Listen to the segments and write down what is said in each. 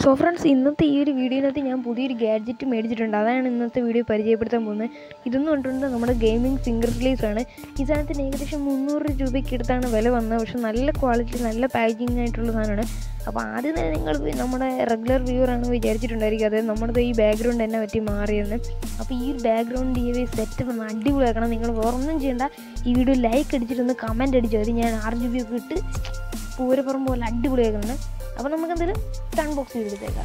so friends ഇന്നത്തെ ഈ ഒരു വീഡിയോനകത്ത് ഞാൻ പുതിയൊരു ഗാഡ്ജറ്റ് മേടിച്ചിട്ടുണ്ട് അതാണ് ഇന്നത്തെ വീഡിയോ പരിചയപ്പെടുത്താൻ പോകുന്നത് ഇതെന്ന് പറഞ്ഞിട്ടുണ്ട് നമ്മുടെ ഗെയിമിംഗ് ഫിംഗർ സ്ലീവ്സ് ആണ് ഈ സാധനത്തിന് ഏകദേശം മുന്നൂറ് രൂപയ്ക്ക് അടുത്താണ് വില വന്നത് പക്ഷെ നല്ല ക്വാളിറ്റി നല്ല പാക്കിംഗ് ആയിട്ടുള്ള സാധനമാണ് അപ്പോൾ ആദ്യം തന്നെ നിങ്ങൾ നമ്മുടെ റെഗുലർ വ്യൂവർ ആണ് വിചാരിച്ചിട്ടുണ്ടായിരിക്കും അതായത് നമ്മുടെ ഈ ബാക്ക്ഗ്രൗണ്ട് എന്നെ പറ്റി മാറിയെന്ന് അപ്പോൾ ഈ ഒരു ബാക്ക്ഗ്രൗണ്ട് ഈ ഒരു സെറ്റപ്പ് ഒന്ന് അടിപൊളിയാക്കണം നിങ്ങൾ വേറൊന്നും ചെയ്യേണ്ട ഈ വീഡിയോ ലൈക്ക് അടിച്ചിട്ടൊന്ന് കമൻറ്റ് അടിച്ചാൽ മതി ഞാൻ ആർ ജി ബി ഒക്കെ ഇട്ട് പൂരപ്പുറം പോലെ അടിപൊളിയാക്കുന്നത് അപ്പോൾ നമുക്ക് എന്തെങ്കിലും അൺബോക്സ് ചെയ്തെടുത്തേക്കാം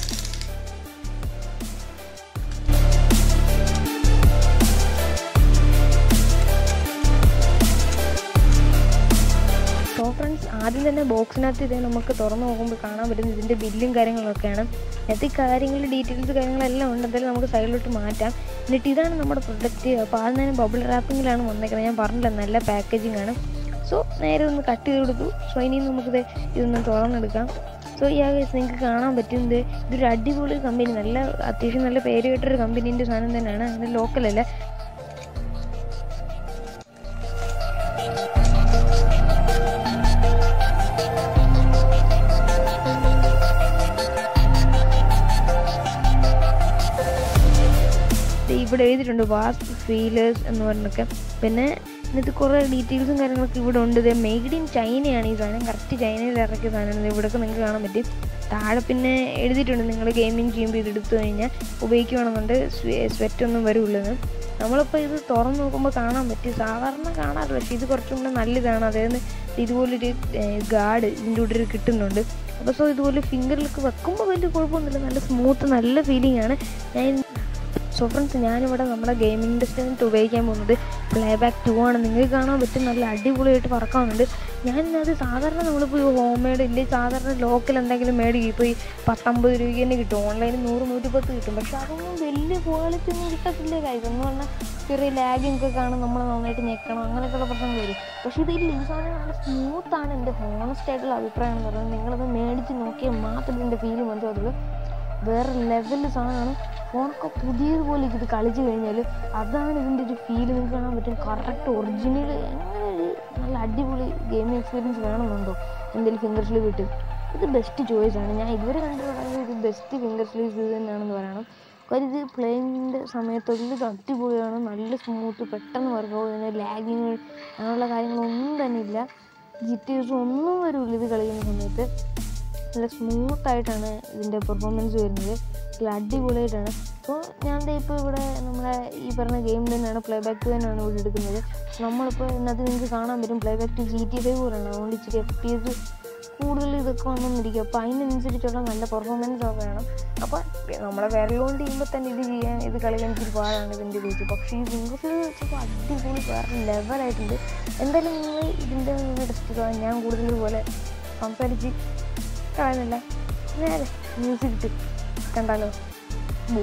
സോ ഫ്രണ്ട്സ് ആദ്യം തന്നെ ബോക്സിനകത്ത് ഇത് നമുക്ക് തുറന്ന് നോക്കുമ്പോൾ കാണാൻ പറ്റുന്നത് ഇതിൻ്റെ ബില്ലും കാര്യങ്ങളൊക്കെയാണ് അതിനകത്ത് ഈ കാര്യങ്ങൾ ഡീറ്റെയിൽസ് കാര്യങ്ങളെല്ലാം ഉണ്ട് എന്തായാലും നമുക്ക് സൈഡിലോട്ട് മാറ്റാം എന്നിട്ട് ഇതാണ് നമ്മുടെ പ്രൊഡക്റ്റ് അപ്പോൾ ആദ്യം തന്നെ ബബിൾ റാപ്പിങ്ങിലാണ് വന്നേക്കുന്നത് ഞാൻ പറഞ്ഞില്ല നല്ല പാക്കേജിംഗ് ആണ് സോ നേരെ ഒന്ന് കട്ട് ചെയ്ത് കൊടുത്തു സോ ഇനി നമുക്കിത് ഇതൊന്ന് തുറന്നെടുക്കാം സോ ഈ ആകേസ് നിങ്ങൾക്ക് കാണാൻ പറ്റുന്നത് ഇതൊരു അടിപൊളി കമ്പനി നല്ല അത്യാവശ്യം നല്ല പേര് കേട്ടൊരു കമ്പനീൻ്റെ സാധനം തന്നെയാണ് അങ്ങനെ ലോക്കലല്ല ഇവിടെ എഴുതിയിട്ടുണ്ട് വാസ്റ്റ് ഫീലേഴ്സ് എന്ന് പറഞ്ഞൊക്കെ പിന്നെ ഇതിനകത്ത് കുറേ ഡീറ്റെയിൽസും കാര്യങ്ങളൊക്കെ ഇവിടെ ഉണ്ട് ഇത് മെയ്ഡ് ഇൻ ചൈനയാണ് ഈ സാധനം കറക്റ്റ് ചൈനയിൽ ഇറക്കിയ സാധനമാണ് ഇവിടെയൊക്കെ നിങ്ങൾക്ക് കാണാൻ പറ്റും താഴെ പിന്നെ എഴുതിയിട്ടുണ്ട് നിങ്ങൾ ഗെയിമിങ് ചെയ്യുമ്പോൾ ഇത് എടുത്തു കഴിഞ്ഞാൽ ഉപയോഗിക്കുകയാണെന്നുണ്ട് സ്വെറ്റ് ഒന്നും വരുള്ളൂ നമ്മളിപ്പോൾ ഇത് തുറന്ന് നോക്കുമ്പോൾ കാണാൻ പറ്റും സാധാരണ കാണാറില്ല പക്ഷേ ഇത് കുറച്ചും കൂടെ നല്ലതാണ് അതായത് ഇതുപോലൊരു ഗാർഡ് ഇതിൻ്റെ ഉള്ളിൽ കിട്ടുന്നുണ്ട് അപ്പോൾ സോ ഇതുപോലെ ഫിംഗറിലൊക്കെ വെക്കുമ്പോൾ വലിയ കുഴപ്പമൊന്നുമില്ല നല്ല സ്മൂത്ത് നല്ല ഫീലിംഗ് ആണ് ഞാൻ സോ ഫ്രണ്ട്സ് ഞാനിവിടെ നമ്മുടെ ഗെയിമിംഗ് ഇൻഡസ്ട്രിയിട്ട് ഉപയോഗിക്കാൻ പോകുന്നത് പ്ലേ ബാക്ക് ടു ആണ് നിങ്ങൾക്ക് കാണാൻ പറ്റും നല്ല അടിപൊളിയായിട്ട് പറക്കാവുന്നുണ്ട് ഞാനിത് സാധാരണ നമ്മളിപ്പോൾ ഹോം മെയ്ഡ് ഇല്ലേ സാധാരണ ലോക്കൽ എന്തെങ്കിലും മേടിക്കും ഇപ്പോൾ ഈ പത്തൊമ്പത് രൂപയ്ക്ക് തന്നെ കിട്ടും ഓൺലൈനിൽ നൂറ് നൂറ്റിപ്പത്ത് കിട്ടും പക്ഷെ അതൊന്നും വലിയ ക്വാളിറ്റി ഒന്നും കിട്ടത്തില്ല കാര്യം എന്ന് പറഞ്ഞാൽ ചെറിയ ലാഗിങ് ഒക്കെ കാണും നമ്മൾ നന്നായിട്ട് ഞെക്കണം അങ്ങനെയൊക്കെയുള്ള പ്രശ്നങ്ങൾ വരും പക്ഷേ ഇതിൽ ഈ സാധനം നല്ല സ്മൂത്താണ് എൻ്റെ ഹോണസ്റ്റ് ആയിട്ടുള്ള അഭിപ്രായം എന്ന് പറയുന്നത് നിങ്ങളത് മേടിച്ച് നോക്കിയാൽ മാത്രമേ ഇതിൻ്റെ ഫീൽ മനസ്സിലാവുള്ളൂ വേറെ ലെവലിൽ സാധനമാണ് ഫോണൊക്കെ പുതിയതുപോലെ ഇത് കളിച്ച് കഴിഞ്ഞാൽ അതാണ് ഇതിൻ്റെ ഒരു ഫീൽ നിങ്ങൾക്ക് കാണാൻ പറ്റും കറക്റ്റ് ഒറിജിനൽ അങ്ങനെ ഒരു നല്ല അടിപൊളി ഗെയിമിംഗ് എക്സ്പീരിയൻസ് വേണമെന്നുണ്ടോ എന്തെങ്കിലും ഫിംഗർ സ്ലീവ് കിട്ടും ഇത് ബെസ്റ്റ് ചോയ്സാണ് ഞാൻ ഇതുവരെ കണ്ടിട്ടുള്ളത് ഇത് ബെസ്റ്റ് ഫിംഗർ സ്ലീവ്സ് ഇത് തന്നെയാണെന്ന് പറയണം കാര്യം ഇത് പ്ലേയിങ്ങിൻ്റെ സമയത്തൊന്നും ഇത് അടിപൊളിയാണ് നല്ല സ്മൂത്ത് പെട്ടെന്ന് വർക്കാവും ഇതിന് ലാഗിങ് അങ്ങനെയുള്ള കാര്യങ്ങളൊന്നും തന്നെ ഇല്ല ജിറ്റേഴ്സും ഒന്നും വരില്ല ഇത് കളിക്കുന്ന സമയത്ത് നല്ല സ്മൂത്തായിട്ടാണ് ഇതിൻ്റെ പെർഫോമൻസ് വരുന്നത് നല്ല അടിപൊളിയായിട്ടാണ് അപ്പോൾ ഞാൻ ഇപ്പോൾ ഇവിടെ നമ്മുടെ ഈ പറഞ്ഞ ഗെയിം തന്നെയാണ് പ്ലേ ബാക്ക് ടു തന്നെയാണ് ഇവിടെ എടുക്കുന്നത് നമ്മളിപ്പോൾ ഇതിനകത്ത് നിങ്ങൾക്ക് കാണാൻ പറ്റും playback to G T five പോലെയാണ് അതുകൊണ്ട് ഇച്ചിരി എഫ് പി എസ് കൂടുതൽ ഇതൊക്കെ വന്നിരിക്കും അപ്പോൾ അതിനനുസരിച്ചുള്ള നല്ല പെർഫോമൻസ് ഒക്കെ വേണം അപ്പോൾ നമ്മളെ വിരൽ കൊണ്ട് ചെയ്യുമ്പോൾ തന്നെ ഇത് ചെയ്യാൻ ഇത് കളിക്കാൻ ഇച്ചിരി പാടാണ് ഇതിൻ്റെ ഉപയോഗിച്ച് പക്ഷേ ഈ സിംഗിൾ വെച്ചപ്പോൾ അടിപൊളി വേറെ ലെവലായിട്ടുണ്ട് എന്തായാലും നിങ്ങൾ ഇതിൻ്റെ ടെസ്റ്റ് ചെയ്താൽ ഞാൻ കൂടുതൽ ഇതുപോലെ സംസാരിച്ച് കളയുന്നില്ല നേരെ മ്യൂസിക് ഇട്ട് കണ്ടാലോ ബൂ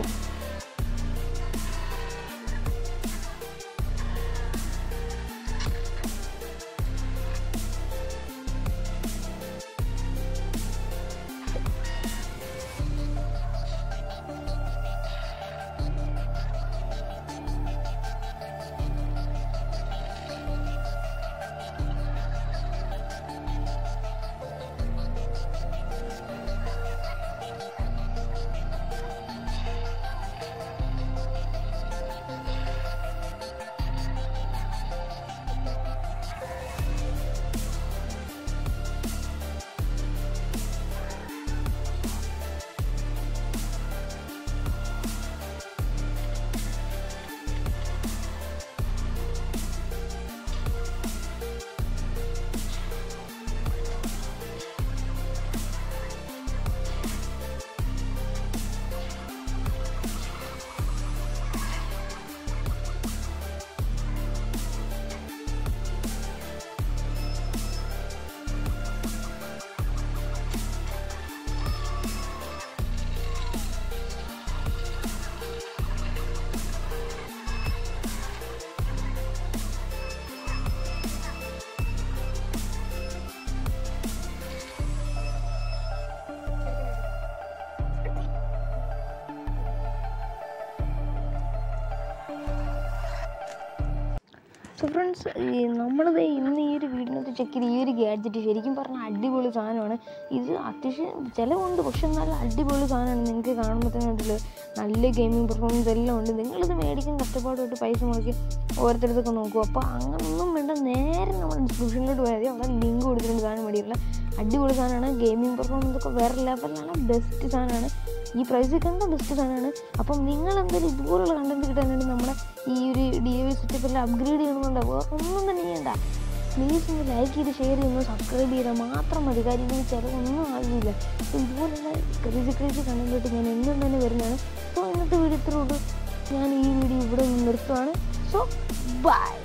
സോ ഫ്രണ്ട്സ് ഈ നമ്മളിത് ഇന്ന് ഈ ഒരു വീടിനകത്ത് ചെക്ക് ചെയ്ത് ഈ ഒരു ഗാഡ്ജറ്റ് ശരിക്കും പറഞ്ഞാൽ അടിപൊളി സാധനമാണ് ഇത് അത്യാവശ്യം ചിലവുണ്ട് പക്ഷെ നല്ല അടിപൊളി സാധനമാണ് നിങ്ങൾക്ക് കാണുമ്പോൾ തന്നെ ഉണ്ടല്ലോ നല്ല ഗെയിമിംഗ് പെർഫോമൻസ് എല്ലാം ഉണ്ട് നിങ്ങളിത് മേടിക്കാൻ കഷ്ടപ്പാടായിട്ട് പൈസ മുടക്കി ഓരോരുത്തരത്തൊക്കെ നോക്കും അപ്പോൾ അങ്ങനൊന്നും വേണ്ട നേരെ നമ്മുടെ ഡിസ്ക്രിപ്ഷനിലോട്ട് പോയാൽ മതി അവിടെ ലിങ്ക് കൊടുത്തിട്ടുണ്ട് സാധനം മേടിയുള്ള അടിപൊളി സാധനമാണ് ഗെയിമിംഗ് പെർഫോമൻസ് ഒക്കെ വേറെ ലെവലിലാണ് ബെസ്റ്റ് സാധനമാണ് ഈ പ്രൈസ് കണ്ട ബെസ്റ്റ് സാധനമാണ് അപ്പം നിങ്ങൾ എന്തായാലും ഇതുപോലുള്ള കണ്ടന്റ് കിട്ടാൻ വേണ്ടി നമ്മുടെ ഈ ഒരു ഡി എ വി സെറ്റപ്പെല്ലാം അപ്ഗ്രേഡ് ചെയ്യണമെന്നുണ്ടോ വേറെ ഒന്നും തന്നെ ചെയ്യണ്ട പ്ലീസ് ഒന്ന് ലൈക്ക് ചെയ്ത് ഷെയർ ചെയ്യുന്നു സബ്സ്ക്രൈബ് ചെയ്താൽ മാത്രം മതി കാര്യം ഇതിന് ചിലവൊന്നും ആവശ്യമില്ല അപ്പോൾ ഇതുപോലുള്ള ക്രേസി ക്രേസി കണ്ടന്റായിട്ട് ഞാൻ എന്നും തന്നെ വരുന്നതാണ് സോ ഇന്നത്തെ വീഡിയോ ഇത്രേ ഉള്ളൂ ഞാൻ ഈ വീഡിയോ ഇവിടെ നിന്ന് നിർത്തുവാണ് സോ ബൈ